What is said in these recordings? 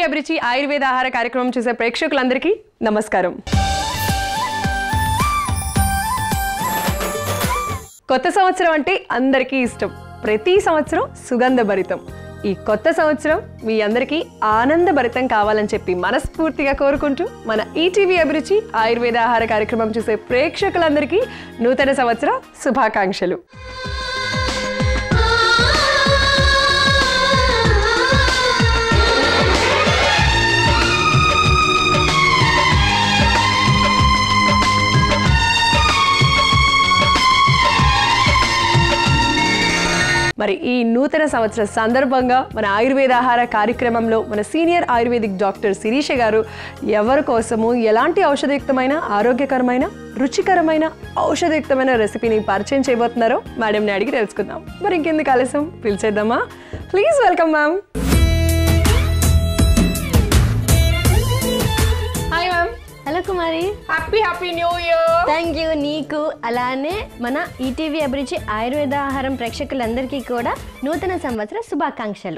అభిరుచి ఆయుర్వేద ఆహార కార్యక్రమం చూసే ప్రేక్షకులందరికీ నమస్కారం కొత్త సంవత్సరం అంటే అందరికీ ఇష్టం ప్రతి సంవత్సరం సుగంధభరితం ఈ కొత్త సంవత్సరం మీ అందరికీ ఆనందభరితం కావాలని చెప్పి మనస్ఫూర్తిగా కోరుకుంటూ మన ఈటీవీ అభిరుచి ఆయుర్వేద ఆహార కార్యక్రమం చూసే ప్రేక్షకులందరికీ నూతన సంవత్సర శుభాకాంక్షలు మరి ఈ నూతన సంవత్సర సందర్భంగా మన ఆయుర్వేద ఆహార కార్యక్రమంలో మన సీనియర్ ఆయుర్వేదిక్ డాక్టర్ శిరీష గారు ఎవరి కోసము ఎలాంటి ఔషధయుక్తమైన ఆరోగ్యకరమైన రుచికరమైన ఔషధయుక్తమైన రెసిపీని పరిచయం చేయబోతున్నారో మేడంని అడిగి తెలుసుకుందాం మరి ఇంకెందుకు ఆలస్యం పిలిచేద్దామా please welcome ma'am hi ma'am hello Kumari happy happy new year thank you నీకు అలానే మన ఈటీవీ అభిరుచి ఆయుర్వేద ఆహారం ప్రేక్షకులందరికీ కూడా నూతన సంవత్సర శుభాకాంక్షలు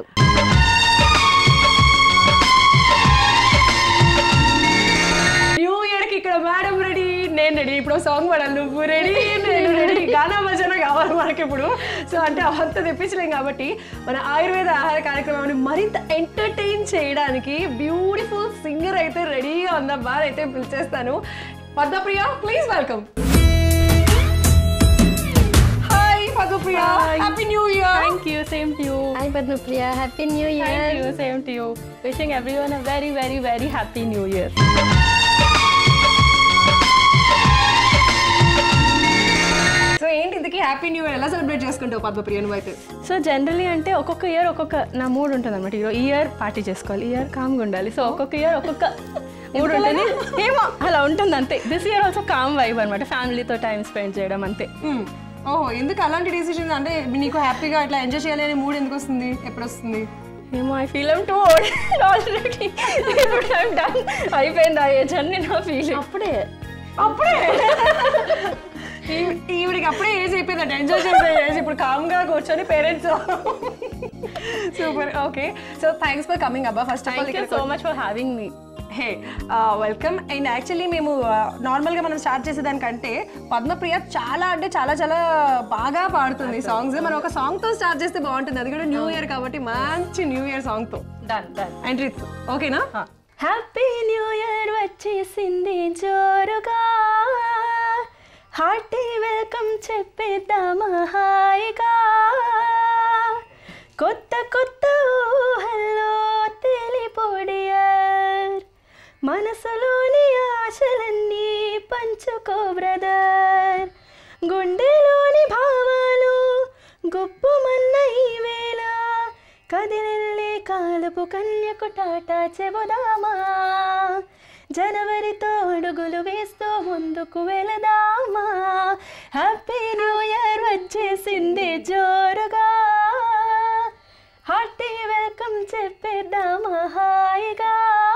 న్యూ ఇయర్ కి ఇక్కడ మేడం రెడీ నేను రెడీ ఇప్పుడు సాంగ్ పాడాలి నువ్వు రెడీ నేను రెడీ గానా భజన కావాలి మనకి ఇప్పుడు సో అంటే అవంతా తెప్పించలేం కాబట్టి మన ఆయుర్వేద ఆహార కార్యక్రమాన్ని మరింత ఎంటర్టైన్ చేయడానికి బ్యూటిఫుల్ సింగర్ అయితే రెడీగా ఉందబ్బా అయితే పిలిచేస్తాను Padmapriya please welcome hi Padmapriya happy new year Thank you, same to you. Hi Padmapriya happy new Thank year you, same to you. Wishing everyone a very, very, very happy new year. So ఏంటి ఇంతకీ happy new year ఎలా celebrate చేసుకుంటావు పద్మప్రియ నువ్వు అయితే so generally అంటే ఒక్కొక్క year ఒక్కొక్క నా మూడ్ ఉంటుంది అనమాట ఈ ఇయర్ పార్టీ చేసుకోవాలి ఈ ఇయర్ కామ్గా ఉండాలి సో ఒక్కొక్క ఇయర్ ఒక్కొక్క మూడ్ ఉంటుంది ఏమో అలా ఉంటుంది అంతే this year also calm vibe అనమాట ఫ్యామిలీతో టైం స్పెండ్ చేయడం అంతే మ్మ్. ఓహో ఎందుకు అలాంటి డెసిషన్ అంటే నీకు హ్యాపీగా ఇట్లా ఎంజాయ్ చేయాలి అనే మూడ్ ఎందుకు వస్తుంది ఎప్పుడు వస్తుంది ఏమో I feel I'm too old already ఇప్పుడు ఐమ్ డన్ అయిపోయింది ఆ ఏజ్ అని నా ఫీలింగ్ అప్పుడే అప్పుడే ఈ- ఈవిడికి అప్పుడే ఏజ్ అయిపోయిందంట ఎంజాయ్ చేసే ఏజ్ ఇప్పుడు కామ్గా కూర్చొని parents super okay so thanks for coming అబ్బా first of all thank you so much for having me hey welcome and actually మేము నార్మల్గా మనం స్టార్ట్ చేసేదానికంటే పద్మప్రియ చాలా అంటే చాలా చాలా బాగా పాడుతుంది సాంగ్స్ మనం ఒక సాంగ్తో స్టార్ట్ చేస్తే బాగుంటుంది అది కూడా న్యూ ఇయర్ కాబట్టి మంచి న్యూ ఇయర్ సాంగ్తో డన్ డన్ అండ్ రిత్ ఓకేనా హ్యాపీ న్యూ ఇయర్ వచ్చేసింది జోరుగా హార్టీ వెల్కమ్ చెప్పేద్దామా హాయిగా కొత్త కొత్త ఊహల్లో తెలిపోడియర్ మనసులోని ఆశలన్నీ పంచుకో బ్రదర్ గుండెలోని భావాలు గుప్పుమన్న ఈ వేళ కదిలెళ్ళే కాలపు కన్యకు టాటా చెబుదామా జనవరితో అడుగులు వేస్తూ ముందుకు వెళదామా హ్యాపీ న్యూ ఇయర్ వచ్చేసింది జోరుగా హార్టీ వెల్కమ్ చెప్పేద్దామా హాయిగా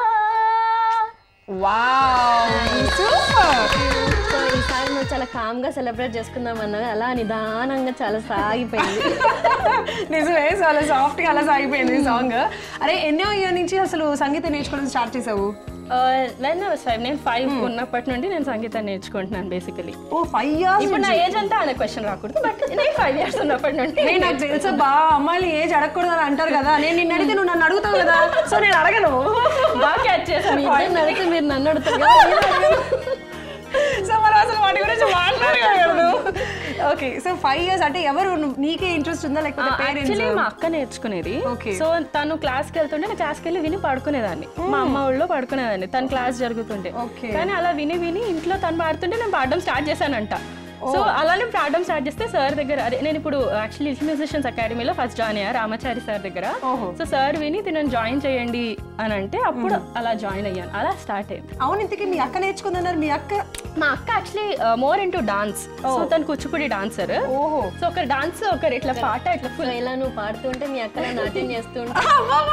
వావ్ సూపర్ సో ఈసారి నువ్వు చాలా కామ్ గా సెలబ్రేట్ చేసుకుందాం అన్నది అలా నిదానంగా చాలా సాగిపోయింది నిజమే చాలా సాఫ్ట్ గా అలా సాగిపోయింది ఈ సాంగ్ అరే ఎన్నో ఇయర్ నుంచి అసలు సంగీతం నేర్చుకోవడం స్టార్ట్ చేసావు వెన్ ఫైవ్ నేను ఫైవ్ ఉన్నప్పటి నుండి నేను సంగీతం నేర్చుకుంటున్నాను బేసికలీ ఓ ఫైవ్ ఇయర్స్ ఇప్పుడు నా ఏజ్ అంతా అనే క్వశ్చన్ రాకూడదు బట్ నేను ఫైవ్ ఇయర్స్ ఉన్నప్పటి నుండి నేను నాకు తెలుసా బా అమ్మాయిలు ఏజ్ అడగకూడదు అని అంటారు కదా నేను నిన్ను అడిగితే నువ్వు నన్ను అడుగుతావు కదా సో నేను అడగను బాగా క్యాచ్ చేశాను ఇద్దరిని అడిగితే మీరు నన్ను అడుగుతారు కదా, నేను అడగను. సో మనం అసలు వాటి గురించి మాట్లాడగలదు ఓకే సో ఫైవ్ ఇయర్స్ అంటే ఎవరు నువ్వు- నీకే ఇంట్రెస్ట్ ఉందా లేకపోతే యాక్చువల్లీ మా పేరెంట్స్ అక్క నేర్చుకునేది Okay. సో తను క్లాస్కి వెళ్తుంటే నేను క్లాస్కి వెళ్ళి విని పడుకునేదాన్ని మా అమ్మ ఊళ్ళో పడుకునేదాన్ని తన క్లాస్ జరుగుతుంటే Okay. కానీ అలా విని విని ఇంట్లో తను పాడుతుంటే నేను పాడడం స్టార్ట్ చేశానంట సో అలానే పాడడం స్టార్ట్ చేస్తే సార్ దగ్గర అదే నేను ఇప్పుడు యాక్చువల్లీ లిటిల్ మ్యూజిషియన్స్ అకాడమీలో ఫస్ట్ జాయిన్ అయ్యా రామాచారి సార్ దగ్గర ఓహో. సో సార్ విని తినని జాయిన్ చేయండి అని అంటే అప్పుడు అలా జాయిన్ అయ్యాను అలా స్టార్ట్ అయింది అవును ఇంతకీ మీ అక్క నేర్చుకుందన్నారు మీ అక్క మా అక్క actually more into dance so తను కూచిపూడి డాన్సర్ ఓహో సో ఒక డాన్స్ ఒకరు ఇట్లా పాట ఇట్లా సో ఇలా నువ్వు పాడుతుంటే మీ అక్కలా నాట్యం చేస్తుంటే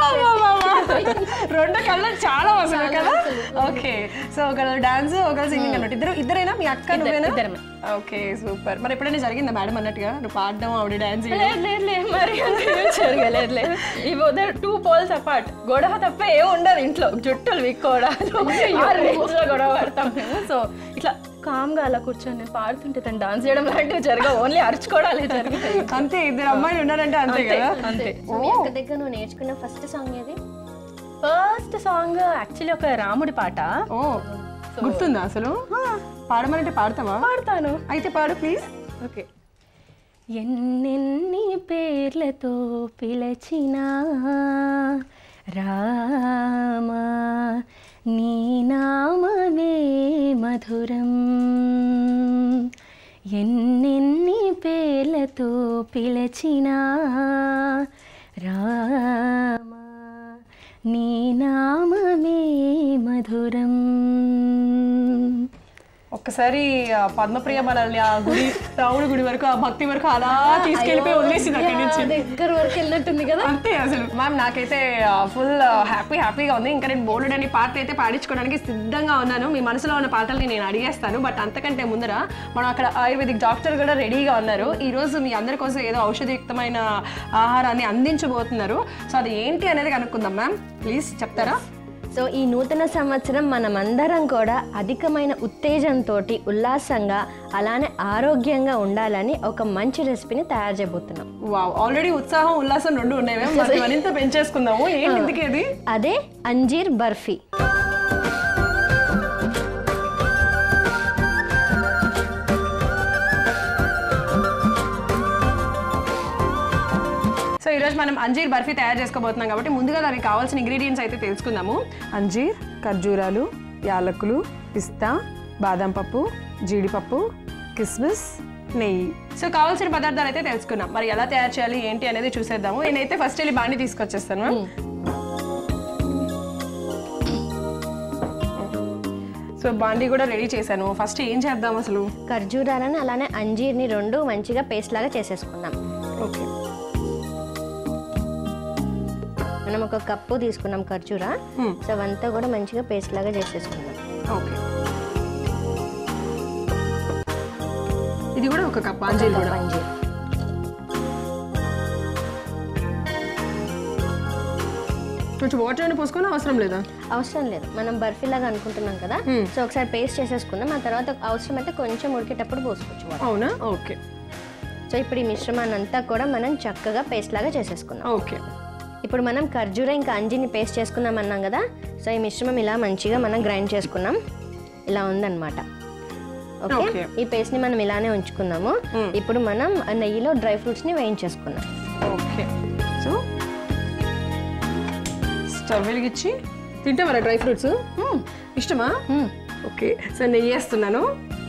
రెండు కళ్ళు చాలా వసలు కదా ఓకే సో ఒకళ్ళు డాన్స్ ఒకళ్ళు సింగింగ్ అన్నట్టు ఇద్దరు ఇద్దరేనా మీ అక్క నువ్వేనా ఇద్దరమే. ఓకే ఓకే సూపర్ మరి ఎప్పుడైనా జరిగిందా మేడం అన్నట్టుగా నువ్వు పాడడం ఆవిడ డాన్స్ లేదు లేదు లేదు మరి అంత ఏం జరగలేదు లేదు ఇవి టూ పోల్స్ అపార్ట్ గొడవ తప్ప ఏం ఉండదు ఇంట్లో జుట్టులు విక్కోవడాలు ఆ range లో గొడవ పడతాం మేము సో ఇట్లా కామ్గా అలా కూర్చొని నేను పాడుతుంటే తను డాన్స్ చేయడం లాంటివి జరగవు ఓన్లీ అరుచుకోవడాలే జరుగుతాయి అంతే ఇద్దరు అమ్మాయిలు ఉన్నారంటే అంతే కదా అంతే సో మీ అక్క దగ్గర నువ్వు నేర్చుకున్న ఫస్ట్ సాంగ్ ఏది ఫస్ట్ సాంగ్ యాక్చువల్లీ ఒక రాముడి పాట ఓ గుర్తుందా అసలు పాడమనంటే పాడతావా పాడతాను అయితే పాడు ప్లీజ్ ఓకే ఎన్నెన్ని పేర్లతో పిలచినా రామా నీ నామమే మధురం ఎన్నెన్ని పేర్లతో పిలచినా రామా నీ నామమే మధురం ఒక్కసారి ఆ పద్మప్రియ మనల్ని ఆ గుడి రావుడి గుడి వరకు ఆ భక్తి వరకు అలా తీసుకెళ్ళిపోయి వదిలేసింది అక్కడి నుంచి దగ్గర వరకు వెళ్ళినట్టుంది కదా అంతే అసలు మ్యామ్ నాకైతే ఫుల్ హ్యాపీ హ్యాపీగా ఉంది ఇంకా నేను బోల్డ్ అని పాటలు అయితే పాడించుకోవడానికి సిద్ధంగా ఉన్నాను మీ మనసులో ఉన్న పాటల్ని నేను అడిగేస్తాను బట్ అంతకంటే ముందర మనం అక్కడ ఆయుర్వేదిక్ డాక్టర్ కూడా రెడీగా ఉన్నారు ఈ రోజు మీ అందరి కోసం ఏదో ఔషధయుక్తమైన ఆహారాన్ని అందించబోతున్నారు సో అది ఏంటి అనేది కనుక్కుందాం మ్యామ్ ప్లీజ్ చెప్తారా సో ఈ నూతన సంవత్సరం మనమందరం కూడా అధికమైన ఉత్తేజంతో ఉల్లాసంగా అలానే ఆరోగ్యంగా ఉండాలని ఒక మంచి రెసిపీని తయారు చేయబోతున్నాం వావ్ ఆల్రెడీ ఉత్సాహం ఉల్లాసం రెండు ఉన్నాయి మ్యామ్ మరి మరింత పెంచేసుకుందాము ఏంటి ఇందుకే అది అదే అంజీర్ బర్ఫీ సో ఈరోజు మనం అంజీర్ బర్ఫీ తయారు చేసుకోబోతున్నాం కాబట్టి ముందుగా దానికి కావాల్సిన ఇంగ్రీడియంట్స్ అయితే తెలుసుకుందాము అంజీర్ ఖర్జూరాలు యాలకులు పిస్తా బాదం పప్పు జీడిపప్పు కిస్మిస్ నెయ్యి సో కావాల్సిన పదార్థాలు అయితే తెలుసుకున్నాం మరి ఎలా తయారు చేయాలి ఏంటి అనేది చూసేద్దాము నేనైతే ఫస్ట్ వెళ్ళి బాండి తీసుకొచ్చేస్తాను మ్యామ్ సో బాండి కూడా రెడీ చేశాను ఫస్ట్ ఏం చేద్దాం అసలు ఖర్జూరాలను అలానే అంజీర్ని రెండు మంచిగా పేస్ట్ లాగా చేసేసుకుందాం ఓకే మనం ఒక కప్పు తీసుకున్నాం ఖర్జూరా Hmm. సో అవంతా కూడా మంచిగా పేస్ట్ లాగా చేసేసుకుందాం ఓకే ఇది కూడా ఒక కప్ అంజీర్ కూడా అంజీర్ కొంచెం వాటర్ అని పోసుకొని అవసరం లేదా అవసరం లేదు మనం బర్ఫీ లాగా అనుకుంటున్నాం కదా సో ఒకసారి పేస్ట్ చేసేసుకుందాం ఆ తర్వాత అవసరం అయితే కొంచెం ఉడికేటప్పుడు పోసుకోవచ్చు water. అవునా ఓకే సో ఇప్పుడు ఈ మిశ్రమాన్ని అంతా కూడా మనం చక్కగా పేస్ట్ లాగా చేసేసుకుందాం ఓకే ఇప్పుడు మనం ఖర్జూర ఇంకా అంజిని పేస్ట్ చేసుకుందాం అన్నాం కదా సో ఈ మిశ్రమం ఇలా మంచిగా మనం గ్రైండ్ చేసుకున్నాం ఇలా ఉందన్నమాట ఓకే Okay. ఈ పేస్ట్ని మనం ఇలానే ఉంచుకుందాము ఇప్పుడు మనం ఆ నెయ్యిలో డ్రై ఫ్రూట్స్ని వేయించేసుకున్నాం ఓకే సో స్టవ్ వెలిగించి తింటావరా డ్రై ఫ్రూట్స్ ఇష్టమా ఓకే సో నెయ్యి వేస్తున్నాను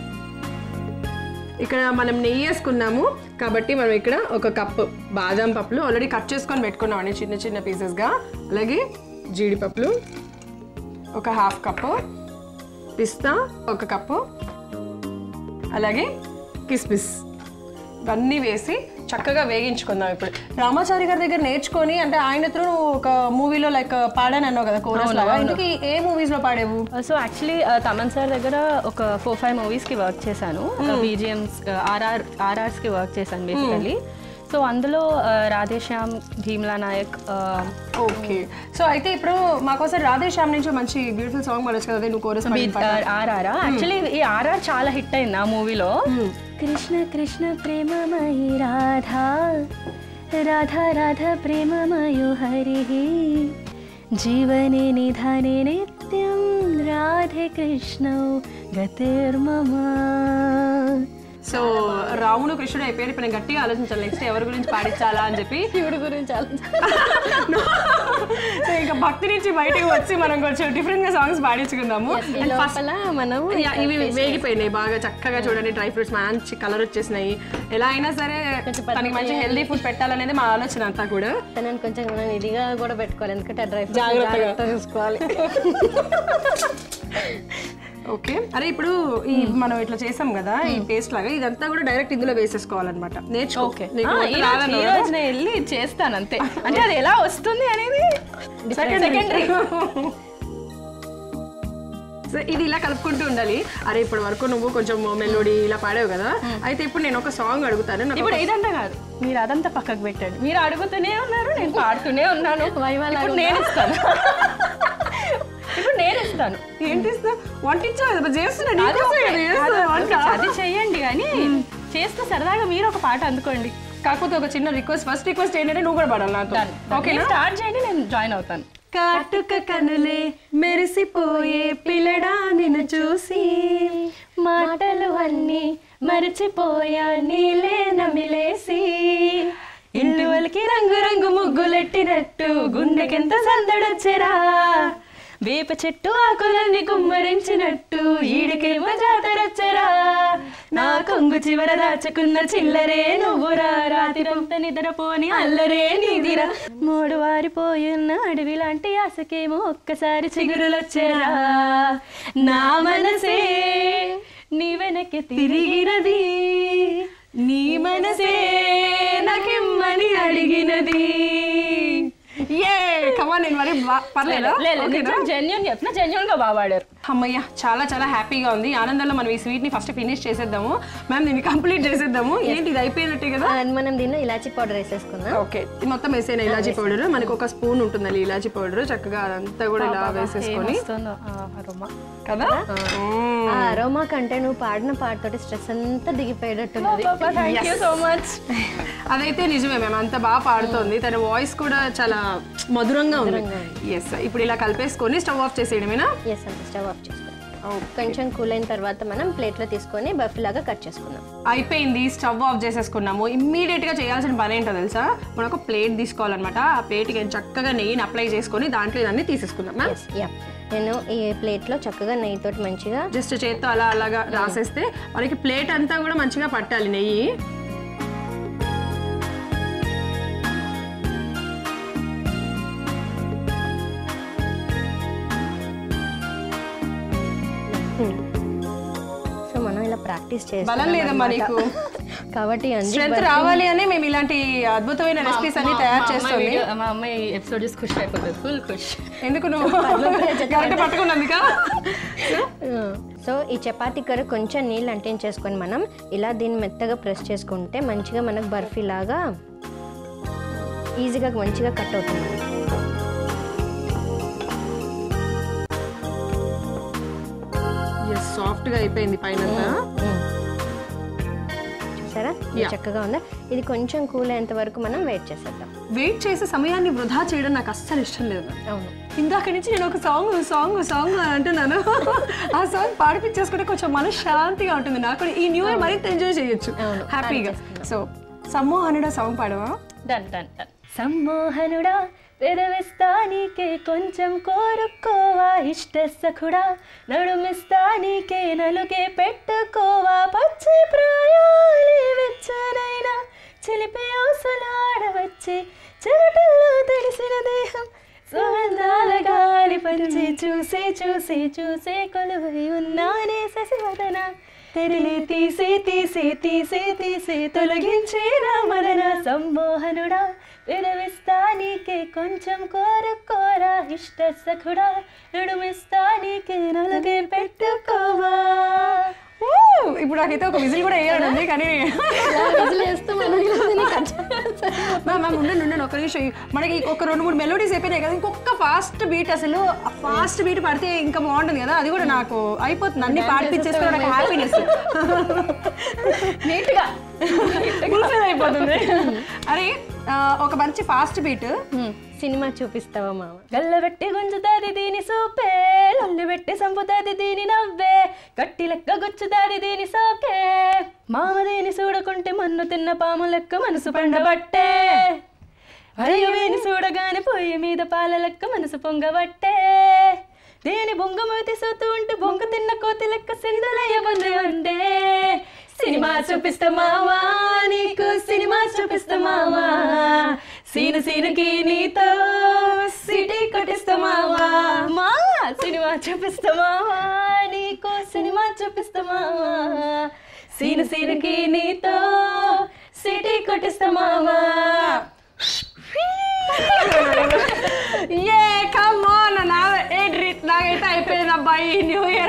ఇక్కడ మనం నెయ్యి వేసుకున్నాము కాబట్టి మనం ఇక్కడ ఒక కప్పు బాదం పప్పులు ఆల్రెడీ కట్ చేసుకొని పెట్టుకున్నామండి చిన్న చిన్న పీసెస్గా అలాగే జీడిపప్పులు ఒక హాఫ్ కప్పు పిస్తా ఒక కప్పు అలాగే కిస్మిస్ ఇవన్నీ వేసి చక్కగా వేగించుకుందాం ఇప్పుడు రామాచారి గారి దగ్గర నేర్చుకొని అంటే ఆయన త్రూ నువ్వు ఒక మూవీలో లైక్ పాడాను అన్నావు కదా కోరస్ లాగా ఇందుకు ఏ మూవీస్ లో పాడేవు సో యాక్చువల్లీ తమన్ సార్ దగ్గర ఒక ఫోర్ ఫైవ్ మూవీస్కి వర్క్ చేశాను బీజిఎమ్స్ ఆర్ఆర్ ఆర్ఆర్స్కి వర్క్ చేశాను బేసికలీ సో అందులో uh, Radhe Shyam Bheemla Nayak uh, okay so అయితే ఇప్పుడు మాకోసం రాధే శ్యామ్ నుంచి మంచి బ్యూటిఫుల్ సాంగ్ పాడొచ్చు కదా నువ్వు కోరస్ ఆర్ఆర్ యాక్చువల్లీ ఈ ఆర్ఆర్ చాలా హిట్ అయింది ఆ మూవీలో కృష్ణ కృష్ణ ప్రేమమయి రాధా రాధా రాధా ప్రేమమయో హరి జీవనే నిధానే నిత్యం రాధే కృష్ణ గతిర్మమ సో రాముడు కృష్ణుడు అయిపోయారు ఇప్పుడు నేను గట్టిగా ఆలోచించాలి నెక్స్ట్ ఎవరి గురించి పాడించాలా అని చెప్పి శివుడి గురించి సో ఇంకా భక్తి నుంచి బయటకు వచ్చి మనం కొంచెం డిఫరెంట్ గా సాంగ్స్ పాడించుకుందాము ఈ And first- లోపల మనం యా, ఇవి వేగిపోయినాయి బాగా చక్కగా చూడండి డ్రై ఫ్రూట్స్ మంచి కలర్ వచ్చేసినాయి ఎలా అయినా సరే తనకి మంచి హెల్దీ ఫుడ్ పెట్టాలనేది మా ఆలోచన అంతా కూడా తనని కొంచెం మనం ఇదిగా కూడా పెట్టుకోవాలి ఎందుకంటే డ్రై జాగ్రత్తగా. ఫ్రూట్స్ చూసుకోవాలి ఓకే అరే ఇప్పుడు ఈ మనం ఇట్లా చేసాం కదా ఈ పేస్ట్ లాగా ఇదంతా కూడా డైరెక్ట్ ఇందులో వేసేసుకోవాలన్నమాట నేర్చుకో ఓకే నీకు వంట రాదన్నావు ఈ కదా? రోజు నేను వెళ్ళి చేస్తాను అంతే అంటే అది ఎలా వస్తుంది అనేది సెకండరీ సో ఇది ఇలా కలుపుకుంటూ ఉండాలి అరే ఇప్పటి వరకు నువ్వు కొంచెం మెలోడీ ఇలా పాడావు కదా అయితే ఇప్పుడు నేను ఒక సాంగ్ అడుగుతాను నాకు ఇప్పుడు ఇదంతా కాదు మీరు అదంతా పక్కకు పెట్టండి మీరు అడుగుతూనే ఉన్నారు నేను పాడుతూనే ఉన్నాను వైవాలాగా ఇప్పుడు నేను ఇస్తాను ఇప్పుడు నేను ఇస్తాను ఏంటి ఇస్తా? వంట ఇచ్చావు కదా చేస్తున్నా నీ అది కోసమే ఓకే. కదా చేస్తున్నా అది వంట. ఓకే. అది చెయ్యండి కానీ చేస్తే సరదాగా మీరు ఒక పాట అందుకోండి కాకపోతే ఒక చిన్న రిక్వెస్ట్ ఫస్ట్ రిక్వెస్ట్ ఏంటంటే నువ్వు కూడా పాడాలి నాతో ఓకేనా స్టార్ట్ చేయండి నేను జాయిన్ అవుతాను కాటుక కనులే మెరిసిపోయే పిల్లడా నిన్ను చూసి మాటలు అన్నీ మరిచిపోయా నీలే నమిలేసి ఇంటి వాళ్ళకి రంగు రంగు ముగ్గులెట్టినట్టు గుండెకెంత సందడొచ్చరా వేప చెట్టు ఆకులన్నీ కుమ్మరించినట్టు ఈడికేమో జాతరొచ్చరా నా కొంగు చివర దాచుకున్న చిల్లరే నువ్వురా రాత్రిరంతా నిద్రపోని అల్లరే నీదిరా మూడు వారిపోయున్న అడవి లాంటి ఆశకేమో ఒక్కసారి చిగురులొచ్చేరా నా మనసే నీ వెనక్కి తిరిగినది నీ మనసే నాకిమ్మని అడిగినది ఏ కమా నేను మరి బా- పర్లేదా ఓకేనా? జెన్యున్ చెప్పిన జెన్యున్ గా బాగా పాడారు అమ్మయ్య చాలా చాలా హ్యాపీగా ఉంది ఆనందంలో మనం ఈ స్వీట్ ని ఫస్ట్ ఫినిష్ చేసేద్దాము మ్యామ్ దీన్ని కంప్లీట్ చేసేద్దాము ఏంటి ఇది అయిపోయినట్టే కదా ఆ, మనం దీనిలో ఇలాచీ పౌడర్ వేసేసుకుందాం ఓకే ఇది మొత్తం వేసేన ఇలాచీ పౌడర్ మనకు ఒక స్పూన్ ఉంటుందండి ఇలాచీ పౌడర్ చక్కగా అదంతా కూడా ఇలా వేసేసుకొని వస్తుందో అరోమా కదా మ్మ్. ఆ అరోమా కంటే నువ్వు పాడిన పాటతోటి స్ట్రెస్ అంతా దిగిపోయేటట్టున్నది థ్యాంక్ యూ సో మచ్ అదైతే నిజమే మ్యామ్ అంత బాగా పాడుతోంది తన వాయిస్ కూడా చాలా మధురంగా ఉంది ఎస్ ఇప్పుడు ఇలా కలిపేసుకొని స్టవ్ ఆఫ్ చేసేయడమేనా ఎస్ అంత స్టవ్ ఆఫ్ చేసుకోండి కొంచెం కూల్ అయిన తర్వాత మనం ప్లేట్లో తీసుకొని బఫ్ లాగా కట్ చేసుకుందాం అయిపోయింది స్టవ్ ఆఫ్ చేసేసుకున్నాము ఇమ్మీడియట్ గా చేయాల్సిన పని ఏంటో తెలుసా మనం ఒక ప్లేట్ తీసుకోవాలన్నమాట ఆ ప్లేట్కి చక్కగా నెయ్యిని అప్లై చేసుకొని దాంట్లో ఇదన్నీ తీసేసుకుందాం మ్యామ్ ఎస్ యా నేను ఈ ప్లేట్లో చక్కగా నెయ్యితోటి మంచిగా జస్ట్ చేత్తో అలా అలాగా రాసేస్తే మనకి ప్లేట్ అంతా కూడా మంచిగా పట్టాలి నెయ్యి సో మనం ఇలా ప్రాక్టీస్ చేస్తాం బలం లేదమ్మా నీకు కాబట్టి అంది స్ట్రెంత్ రావాలి అని మేము ఇలాంటి అద్భుతమైన రెసిపీస్ అన్ని తయారు చేస్తుంది మా అమ్మాయి ఎపిసోడ్ చూసి ఖుషి అయిపోతుంది ఫుల్ ఖుషి ఎందుకు నువ్వు గరిటె పట్టుకున్నందుక సో ఈ చపాతీ కర్ర కొంచెం నీళ్ళు అంటించేసుకొని మనం ఇలా దీన్ని మెత్తగా ప్రెస్ చేసుకుంటే మంచిగా మనకు బర్ఫీ లాగా ఈజీగా మంచిగా కట్ అవుతుంది సాఫ్ట్ గా అయిపోయింది పైన చూసారా ఇది చక్కగా ఉందా ఇది కొంచెం కూల్ అయ్యేంత వరకు మనం వెయిట్ చేసేద్దాం వెయిట్ చేసే సమయాన్ని వృధా చేయడం నాకు అస్సలు ఇష్టం లేదు అవును ఇందాక నుంచి నేను ఒక సాంగ్ సాంగ్ సాంగ్ అని అంటున్నాను ఆ సాంగ్ పాడిపించేసుకుంటే కొంచెం మనశ్శాంతిగా ఉంటుంది నాకు కూడా ఈ న్యూ ఇయర్ మరింత ఎంజాయ్ చేయొచ్చు అవును, హ్యాపీగా సో సమ్మోహనుడ సాంగ్ పాడవా డన్ డన్ డన్ సమ్మోహనుడా పెదవిస్తా నీకే కొంచెం కోరుకోవా ఇష్ట సఖుడా నడుమిస్తా నీకే నలుగే పెట్టుకోవా పచ్చి ప్రాయాలే వెచ్చనైనా చిలిపి ఊసలాడవచ్చి చెరటల్లో తెలిసిన దేహం సుగంధాల గాలి పంచి చూసి చూసి చూసి కొలువై ఉన్నానే శశివదన తెరిలి తీసి తీసి తీసి తీసి తొలగించి రామరణ సమ్మోహనుడా విరవిస్తా నీకే కొంచెం కోరుకోరా ఇష్ట సఖుడా నడుమిస్తా నీకే నలుగే పెట్టుకోవా ఊ! ఇప్పుడు నాకైతే ఒక విజిల్ కూడా వేయాలని ఉంది కానీ మ్యామ్ మ్యామ్ ఉండండి ఉండండి ఒక నిమిషం మనకి ఒక రెండు మూడు మెలోడీస్ అయిపోయినాయి కదా ఇంకొక ఫాస్ట్ బీట్ అసలు ఫాస్ట్ బీట్ పడితే ఇంకా బాగుంటుంది కదా అది కూడా నాకు అయిపోతుంది అన్ని పాడిపించేస్తే నాకు హ్యాపీనెస్ నీట్గా ఫుల్ఫిల్ అయిపోతుంది అరే ఆ, ఒక మంచి ఫాస్ట్ బీట్ సినిమా చూపిస్తావా మామ గల్లబెట్టి గుంజుతాది దీని సూపే లొల్లి పెట్టి సంపుతాది దీని నవ్వే గట్టి లెక్క గుచ్చుతాది దీని సోకే మామ దీని చూడకుంటే మన్ను తిన్న పాము లెక్క మనసు పండబట్టే అయ్యో వీని చూడగానే పొయ్యి మీద పాల లెక్క మనసు పొంగబట్టే దీని బొంగ మూతి సూతూ ఉంటే బొంగ తిన్న కోతి లెక్క సింధులయ్య బొంది ఉంటే సినిమా చూపిస్తా మావా నీకు సినిమా చూపిస్తా మావా సీను సీనుకి నీతో సిటీ కొట్టిస్తా మావా మావా సినిమా చూపిస్తా మావా నీకు సినిమా చూపిస్తా మావా సీను సీనుకి నీతో సిటీ కొట్టిస్తా మావా ఏ కమ్ ఆన్ నా ఏ డ్రీట్ నాకైతే అయిపోయింది అబ్బాయి న్యూ ఇయర్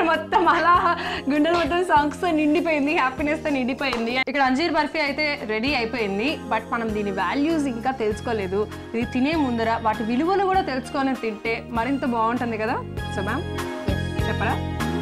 అలా గుండెలు మొత్తం సాంగ్స్ తో నిండిపోయింది హ్యాపీనెస్ తో నిండిపోయింది ఇక్కడ అంజీర్ బర్ఫీ అయితే రెడీ అయిపోయింది బట్ మనం దీని వాల్యూస్ ఇంకా తెలుసుకోలేదు ఇది తినే ముందర వాటి విలువలు కూడా తెలుసుకొని తింటే మరింత బాగుంటుంది కదా సో మ్యామ్ చెప్పరా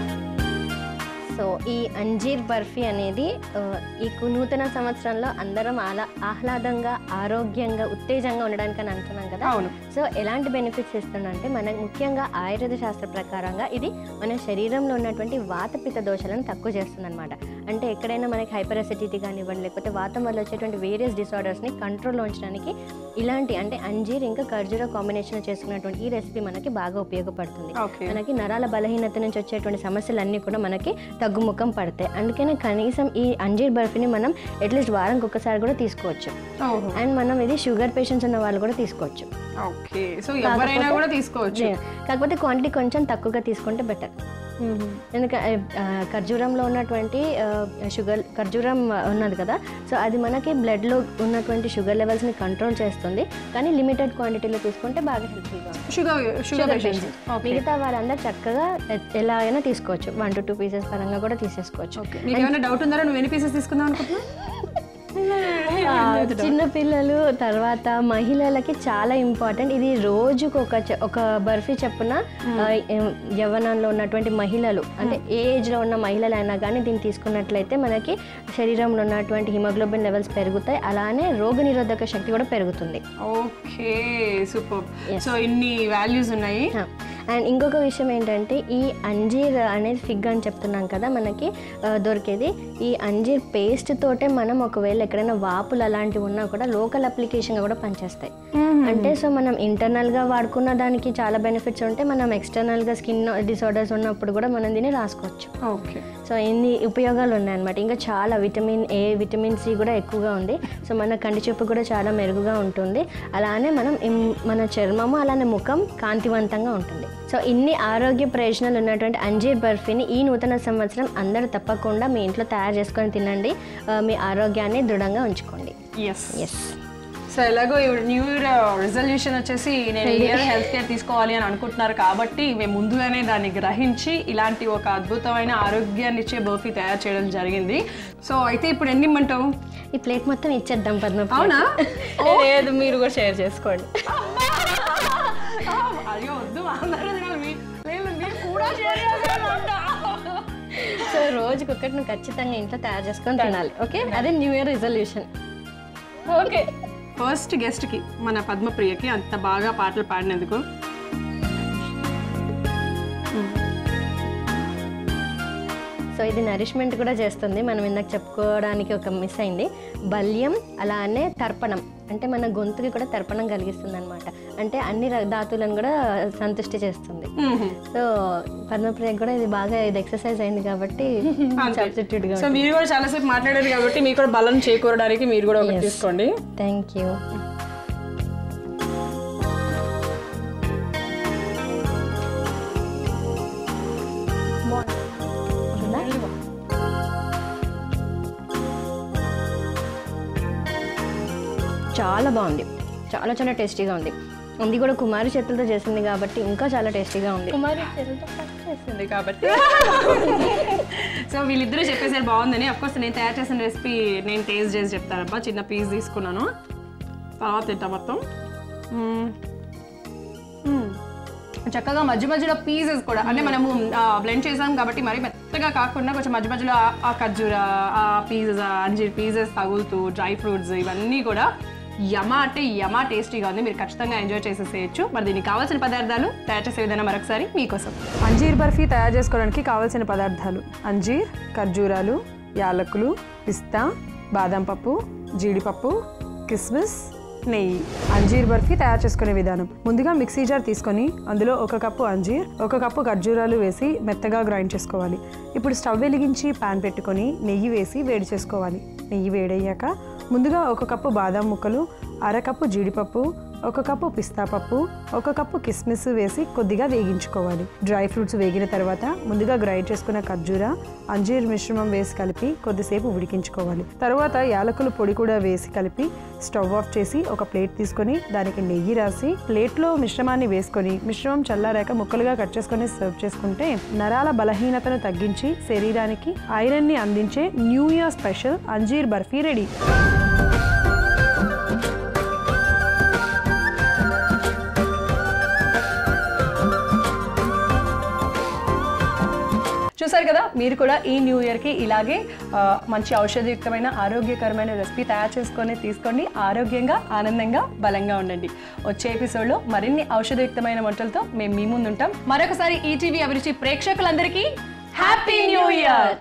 సో ఈ అంజీర్ బర్ఫీ అనేది ఆ, ఈ కు- నూతన సంవత్సరంలో అందరం ఆలా ఆహ్లాదంగా ఆరోగ్యంగా ఉత్తేజంగా ఉండడానికి అని అంటున్నాం కదా అవును సో ఎలాంటి బెనిఫిట్స్ ఇస్తుందంటే మనకు ముఖ్యంగా ఆయుర్వేద శాస్త్ర ప్రకారంగా ఇది మన శరీరంలో ఉన్నటువంటి వాతపిత దోషాలను తక్కువ చేస్తుంది అనమాట అంటే ఎక్కడైనా మనకి హైపర్ అసిడిటీ కానివ్వండి లేకపోతే వాతం వల్ల వచ్చేటువంటి వేరియస్ డిసార్డర్స్ని కంట్రోల్లో ఉంచడానికి ఇలాంటి అంటే అంజీర్ ఇంకా ఖర్జూర కాంబినేషన్ చేసుకున్నటువంటి ఈ రెసిపీ మనకి బాగా ఉపయోగపడుతుంది ఓకే మనకి నరాల బలహీనత నుంచి వచ్చేటువంటి సమస్యలన్నీ కూడా మనకి తగ్గుముఖం పడతాయి అందుకనే కనీసం ఈ అంజీర్ బర్ఫీని మనం అట్లీస్ట్ వారానికి ఒకసారి కూడా తీసుకోవచ్చు ఓహో అండ్ మనం ఇది షుగర్ పేషెంట్స్ ఉన్న వాళ్ళు కూడా తీసుకోవచ్చు ఓకే సో ఎవరైనా కూడా తీసుకోవచ్చు కాకపోతే క్వాంటిటీ కొంచెం తక్కువగా తీసుకుంటే బెటర్ ఎందుకంటే ఖర్జూరంలో ఉన్నటువంటి షుగర్ ఖర్జూరం ఉన్నది కదా సో అది మనకి బ్లడ్లో ఉన్నటువంటి షుగర్ లెవెల్స్ని కంట్రోల్ చేస్తుంది కానీ లిమిటెడ్ క్వాంటిటీలో తీసుకుంటే బాగా హెల్తీగా ఉంటుంది sugar sugar sugar patients patient మిగతా వాళ్ళందరూ చక్కగా ఎ- ఎలా అయినా తీసుకోవచ్చు వన్ టు టూ పీసెస్ పరంగా కూడా తీసేసుకోవచ్చు ఓకే నీకు ఏమైనా డౌట్ ఉందా నువ్వు ఎన్ని పీసెస్ తీసుకుందాం అనుకుంటున్నా ఆ, చిన్న పిల్లలు తర్వాత మహిళలకి చాలా ఇంపార్టెంట్ ఇది రోజుకు ఒక చ- ఒక బర్ఫీ చెప్పున ఆ, ఎం- యవ్వనంలో ఉన్నటువంటి మహిళలు అంటే ఏ ఏజ్ లో ఉన్న మహిళలు అయినా కానీ దీన్ని తీసుకున్నట్లయితే మనకి శరీరంలో ఉన్నటువంటి హిమోగ్లోబిన్ లెవెల్స్ పెరుగుతాయి అలానే రోగ నిరోధక శక్తి కూడా పెరుగుతుంది ఓకే సూపర్ సో ఇన్ని వాల్యూస్ ఉన్నాయి అండ్ ఇంకొక విషయం ఏంటంటే ఈ అంజీర్ అనేది ఫిగ్ అని చెప్తున్నాం కదా మనకి ఆ, దొరికేది ఈ అంజీర్ పేస్ట్ తోటే మనం ఒకవేళ ఎక్కడైనా వాపులు అలాంటివి ఉన్నా కూడా లోకల్ అప్లికేషన్గా కూడా పనిచేస్తాయి అంటే సో మనం ఇంటర్నల్గా వాడుకున్న దానికి చాలా బెనిఫిట్స్ ఉంటే మనం ఎక్స్టర్నల్గా స్కిన్ డిసార్డర్స్ ఉన్నప్పుడు కూడా మనం దీన్ని రాసుకోవచ్చు ఓకే సో ఇన్ని ఉపయోగాలు ఉన్నాయన్నమాట ఇంకా చాలా విటమిన్ ఏ విటమిన్ సి కూడా ఎక్కువగా ఉంది సో మన కంటి చూపు కూడా చాలా మెరుగుగా ఉంటుంది అలానే మనం ఇం- మన చర్మము అలానే ముఖం కాంతివంతంగా ఉంటుంది సో ఇన్ని ఆరోగ్య ప్రయోజనాలు ఉన్నటువంటి అంజీర్ బర్ఫీని ఈ నూతన సంవత్సరం అందరూ తప్పకుండా మీ ఇంట్లో తయారు చేసుకొని తినండి ఆ, మీ ఆరోగ్యాన్ని దృఢంగా ఉంచుకోండి ఎస్ ఎస్ సో ఎలాగో న్యూ ఇయర్ రిజల్యూషన్ వచ్చేసి నేను ఇయర్ హెల్త్ కేర్ తీసుకోవాలి అని అనుకుంటున్నారు కాబట్టి మేము ముందుగానే దాన్ని గ్రహించి ఇలాంటి ఒక అద్భుతమైన ఆరోగ్యాన్ని ఇచ్చే బర్ఫీ తయారు చేయడం జరిగింది సో అయితే ఇప్పుడు ఎన్ని ఇమ్మంటావు ఈ ప్లేట్ మొత్తం ఇచ్చేద్దాం పద్మ అవునా లేదు మీరు కూడా షేర్ చేసుకోండి అయ్యో వద్దు అందరూ తినాలి మీ- లేదు, మీరు కూడా share చేయాలంట. సో రోజుకి ఒకటి నువ్వు ఖచ్చితంగా ఇంట్లో తయారు చేసుకొని తినాలి ఓకే అదే new year resolution okay first గెస్ట్కి మన పద్మప్రియకి అంత బాగా పాటలు పాడినందుకు సో ఇది నరిష్మెంట్ కూడా చేస్తుంది మనం ఇందాక చెప్పుకోవడానికి ఒక మిస్ అయింది బల్యం అలానే తర్పణం అంటే మన గొంతుకి కూడా తర్పణం కలిగిస్తుంది అనమాట అంటే అన్ని ర- ధాతువులను కూడా సంతుష్టి చేస్తుంది సో పద్మప్రియ కూడా ఇది బాగా ఇది ఎక్సర్సైజ్ అయింది కాబట్టి సబ్స్టిట్యూట్ గా సో మీరు కూడా చాలాసేపు మాట్లాడారు కాబట్టి మీకు కూడా బలం చేకూరడానికి మీరు కూడా ఒకటి తీసుకోండి థ్యాంక్ యూ చాలా బాగుంది చాలా చాలా టేస్టీగా ఉంది ఇది కూడా కుమారి చేతులతో చేసింది కాబట్టి ఇంకా చాలా టేస్టీగా ఉంది కుమారి చెరువుతో పాటు చేసింది కాబట్టి సో వీళ్ళిద్దరూ చెప్పేసారు బాగుందని అఫ్కోర్స్ నేను తయారు చేసిన రెసిపీ నేను టేస్ట్ చేసి చెప్తానబ్బా చిన్న పీస్ తీసుకున్నాను తర్వాత తింటా మొత్తం మ్మ్. మ్మ్. చక్కగా మధ్య మధ్యలో పీసెస్ కూడా అంటే మనము బ్లెండ్ చేసాం కాబట్టి మరి మెత్తగా కాకుండా కొంచెం మధ్య మధ్యలో ఆ- ఆ ఖర్జూర ఆ పీసెస్ అంజీర్ పీసెస్ తగులుతూ డ్రై ఫ్రూట్స్ ఇవన్నీ కూడా యమా అంటే యమా టేస్టీగా ఉంది మీరు ఖచ్చితంగా ఎంజాయ్ చేసేసేయచ్చు మరి దీనికి కావాల్సిన పదార్థాలు తయారు చేసే విధానం మరొకసారి మీకోసం అంజీర్ బర్ఫీ తయారు చేసుకోవడానికి కావాల్సిన పదార్థాలు అంజీర్ ఖర్జూరాలు యాలకులు పిస్తా బాదం పప్పు జీడిపప్పు కిస్మిస్ నెయ్యి అంజీర్ బర్ఫీ తయారు చేసుకునే విధానం ముందుగా మిక్సీ జార్ తీసుకొని అందులో ఒక కప్పు అంజీర్ ఒక కప్పు ఖర్జూరాలు వేసి మెత్తగా గ్రైండ్ చేసుకోవాలి ఇప్పుడు స్టవ్ వెలిగించి పాన్ పెట్టుకొని నెయ్యి వేసి వేడి చేసుకోవాలి నెయ్యి వేడయ్యాక ముందుగా ఒక కప్పు బాదం ముక్కలు అరకప్పు జీడిపప్పు ఒక కప్పు పిస్తా పప్పు ఒక కప్పు కిస్మిస్ వేసి కొద్దిగా వేగించుకోవాలి డ్రై ఫ్రూట్స్ వేగిన తర్వాత ముందుగా గ్రైండ్ చేసుకున్న ఖర్జూర అంజీర్ మిశ్రమం వేసి కలిపి కొద్దిసేపు ఉడికించుకోవాలి తర్వాత యాలకుల పొడి కూడా వేసి కలిపి స్టవ్ ఆఫ్ చేసి ఒక ప్లేట్ తీసుకొని దానికి నెయ్యి రాసి ప్లేట్లో మిశ్రమాన్ని వేసుకొని మిశ్రమం చల్లారాక ముక్కలుగా కట్ చేసుకొని సర్వ్ చేసుకుంటే నరాల బలహీనతను తగ్గించి శరీరానికి ఐరన్ ని అందించే న్యూ ఇయర్ స్పెషల్ అంజీర్ బర్ఫీ రెడీ చూసారు కదా మీరు కూడా ఈ న్యూ ఇయర్కి ఇలాగే ఆ, మంచి ఔషధయుక్తమైన ఆరోగ్యకరమైన రెసిపీ తయారు చేసుకొని తీసుకోండి ఆరోగ్యంగా ఆనందంగా బలంగా ఉండండి వచ్చే ఎపిసోడ్లో మరిన్ని ఔషధయుక్తమైన వంటలతో మేము మీ ముందు ఉంటాం మరొకసారి ఈటీవీ అభిరుచి ప్రేక్షకులందరికీ హ్యాపీ న్యూ ఇయర్